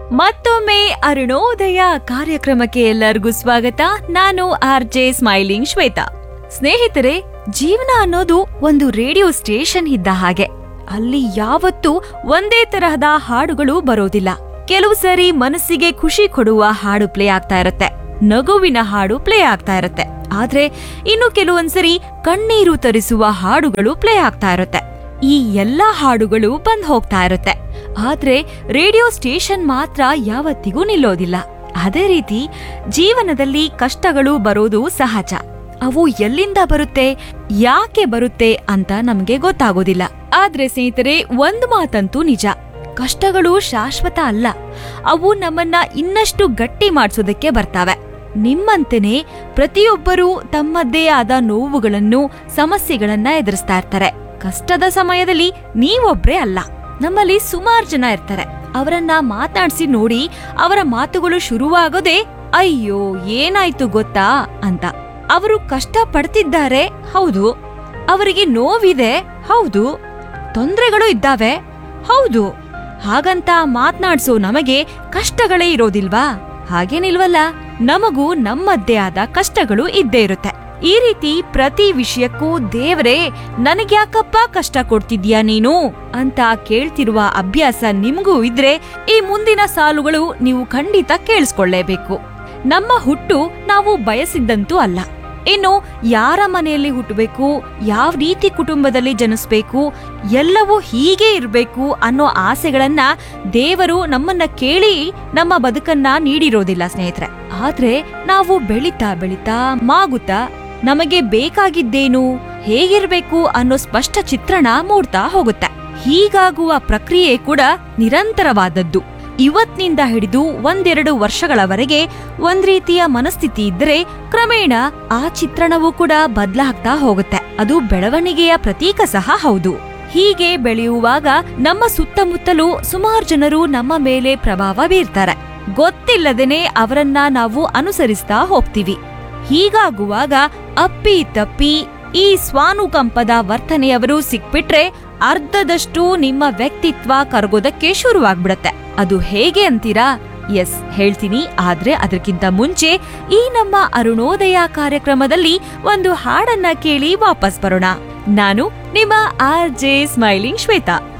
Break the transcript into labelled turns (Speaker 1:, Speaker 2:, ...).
Speaker 1: ಮತ್ತೊಮ್ಮೆ ಅರುಣೋದಯ ಕಾರ್ಯಕ್ರಮಕ್ಕೆ ಎಲ್ಲರಿಗೂ ಸ್ವಾಗತ ನಾನು ಆರ್ ಜೆ ಸ್ಮೈಲಿಂಗ್ ಶ್ವೇತಾ ಸ್ನೇಹಿತರೆ ಜೀವನ ಅನ್ನೋದು ಒಂದು ರೇಡಿಯೋ ಸ್ಟೇಷನ್ ಇದ್ದ ಹಾಗೆ ಅಲ್ಲಿ ಯಾವತ್ತೂ ಒಂದೇ ತರಹದ ಹಾಡುಗಳು ಬರೋದಿಲ್ಲ ಕೆಲವು ಸರಿ ಮನಸ್ಸಿಗೆ ಖುಷಿ ಕೊಡುವ ಹಾಡು ಪ್ಲೇ ಆಗ್ತಾ ಇರತ್ತೆ ನಗುವಿನ ಹಾಡು ಪ್ಲೇ ಆಗ್ತಾ ಇರತ್ತೆ ಆದ್ರೆ ಇನ್ನು ಕೆಲವೊಂದ್ಸರಿ ಕಣ್ಣೀರು ತರಿಸುವ ಹಾಡುಗಳು ಪ್ಲೇ ಆಗ್ತಾ ಇರತ್ತೆ ಈ ಎಲ್ಲಾ ಹಾಡುಗಳು ಬಂದ್ ಹೋಗ್ತಾ ಇರತ್ತೆ ಆದ್ರೆ ರೇಡಿಯೋ ಸ್ಟೇಷನ್ ಮಾತ್ರ ಯಾವತ್ತಿಗೂ ನಿಲ್ಲೋದಿಲ್ಲ ಅದೇ ರೀತಿ ಜೀವನದಲ್ಲಿ ಕಷ್ಟಗಳು ಬರೋದು ಸಹಜ ಅವು ಎಲ್ಲಿಂದ ಬರುತ್ತೆ ಯಾಕೆ ಬರುತ್ತೆ ಅಂತ ನಮ್ಗೆ ಗೊತ್ತಾಗೋದಿಲ್ಲ ಆದ್ರೆ ಸ್ನೇಹಿತರೆ ಒಂದು ಮಾತಂತೂ ನಿಜ ಕಷ್ಟಗಳು ಶಾಶ್ವತ ಅಲ್ಲ ಅವು ನಮ್ಮನ್ನ ಇನ್ನಷ್ಟು ಗಟ್ಟಿ ಮಾಡ್ಸೋದಕ್ಕೆ ಬರ್ತಾವೆ ನಿಮ್ಮಂತೆನೆ ಪ್ರತಿಯೊಬ್ಬರೂ ತಮ್ಮದ್ದೇ ಆದ ನೋವುಗಳನ್ನು ಸಮಸ್ಯೆಗಳನ್ನ ಎದುರಿಸ್ತಾ ಇರ್ತಾರೆ ಕಷ್ಟದ ಸಮಯದಲ್ಲಿ ನೀವೊಬ್ರೇ ಅಲ್ಲ ನಮ್ಮಲ್ಲಿ ಸುಮಾರು ಜನ ಇರ್ತಾರೆ ಅವರನ್ನ ಮಾತಾಡ್ಸಿ ನೋಡಿ ಅವರ ಮಾತುಗಳು ಶುರುವಾಗೋದೇ ಅಯ್ಯೋ ಏನಾಯ್ತು ಗೊತ್ತಾ ಅಂತ ಅವರು ಕಷ್ಟ ಪಡ್ತಿದ್ದಾರೆ ಹೌದು ಅವರಿಗೆ ನೋವಿದೆ ಹೌದು ತೊಂದರೆಗಳು ಇದ್ದಾವೆ ಹೌದು ಹಾಗಂತ ಮಾತ್ನಾಡ್ಸೋ ನಮಗೆ ಕಷ್ಟಗಳೇ ಇರೋದಿಲ್ವಾ ಹಾಗೇನಿಲ್ವಲ್ಲ ನಮಗೂ ನಮ್ಮದ್ದೇ ಆದ ಕಷ್ಟಗಳು ಇದ್ದೇ ಇರುತ್ತೆ ಈ ರೀತಿ ಪ್ರತಿ ವಿಷಯಕ್ಕೂ ದೇವ್ರೇ ನನಗ್ಯಾಕಪ್ಪ ಕಷ್ಟ ಕೊಡ್ತಿದ್ಯಾ ನೀನು ಅಂತ ಕೇಳ್ತಿರುವ ಅಭ್ಯಾಸ ನಿಮ್ಗೂ ಇದ್ರೆ ಈ ಮುಂದಿನ ಸಾಲುಗಳು ನೀವು ಖಂಡಿತ ಕೇಳಿಸ್ಕೊಳ್ಳೇಬೇಕು ನಮ್ಮ ಹುಟ್ಟು ನಾವು ಬಯಸಿದ್ದಂತೂ ಅಲ್ಲ ಇನ್ನು ಯಾರ ಮನೆಯಲ್ಲಿ ಹುಟ್ಟಬೇಕು ಯಾವ ರೀತಿ ಕುಟುಂಬದಲ್ಲಿ ಜನಿಸ್ಬೇಕು ಎಲ್ಲವೂ ಹೀಗೆ ಇರಬೇಕು ಅನ್ನೋ ಆಸೆಗಳನ್ನ ದೇವರು ನಮ್ಮನ್ನ ಕೇಳಿ ನಮ್ಮ ಬದುಕನ್ನ ನೀಡಿರೋದಿಲ್ಲ ಸ್ನೇಹಿತರೆ ಆದ್ರೆ ನಾವು ಬೆಳಿತಾ ಬೆಳಿತಾ ಮಾಗುತ್ತಾ ನಮಗೆ ಬೇಕಾಗಿದ್ದೇನು ಹೇಗಿರ್ಬೇಕು ಅನ್ನೋ ಸ್ಪಷ್ಟ ಚಿತ್ರಣ ಮೂಡ್ತಾ ಹೋಗುತ್ತೆ ಹೀಗಾಗುವ ಪ್ರಕ್ರಿಯೆ ಕೂಡ ನಿರಂತರವಾದದ್ದು ಇವತ್ನಿಂದ ಹಿಡಿದು ಒಂದೆರಡು ವರ್ಷಗಳವರೆಗೆ ಒಂದ್ ರೀತಿಯ ಮನಸ್ಥಿತಿ ಇದ್ರೆ ಕ್ರಮೇಣ ಆ ಚಿತ್ರಣವೂ ಕೂಡ ಬದ್ಲಾಗ್ತಾ ಹೋಗುತ್ತೆ ಅದು ಬೆಳವಣಿಗೆಯ ಪ್ರತೀಕ ಸಹ ಹೌದು ಹೀಗೆ ಬೆಳೆಯುವಾಗ ನಮ್ಮ ಸುತ್ತಮುತ್ತಲೂ ಸುಮಾರು ಜನರು ನಮ್ಮ ಮೇಲೆ ಪ್ರಭಾವ ಬೀರ್ತಾರೆ ಗೊತ್ತಿಲ್ಲದೇನೆ ಅವರನ್ನ ನಾವು ಅನುಸರಿಸ್ತಾ ಹೋಗ್ತೀವಿ ಹೀಗಾಗುವಾಗ ಅಪ್ಪಿ ತಪ್ಪಿ ಈ ಸ್ವಾನುಕಂಪದ ವರ್ತನೆಯವರು ಸಿಕ್ಬಿಟ್ರೆ ಅರ್ಧದಷ್ಟು ನಿಮ್ಮ ವ್ಯಕ್ತಿತ್ವ ಕರಗೋದಕ್ಕೆ ಶುರುವಾಗ್ಬಿಡತ್ತೆ ಅದು ಹೇಗೆ ಅಂತೀರಾ ಎಸ್ ಹೇಳ್ತೀನಿ ಆದ್ರೆ ಅದಕ್ಕಿಂತ ಮುಂಚೆ ಈ ನಮ್ಮ ಅರುಣೋದಯ ಕಾರ್ಯಕ್ರಮದಲ್ಲಿ ಒಂದು ಹಾಡನ್ನ ಕೇಳಿ ವಾಪಸ್ ಬರೋಣ ನಾನು ನಿಮ್ಮ ಆರ್ ಜೆ ಸ್ಮೈಲಿಂಗ್ ಶ್ವೇತಾ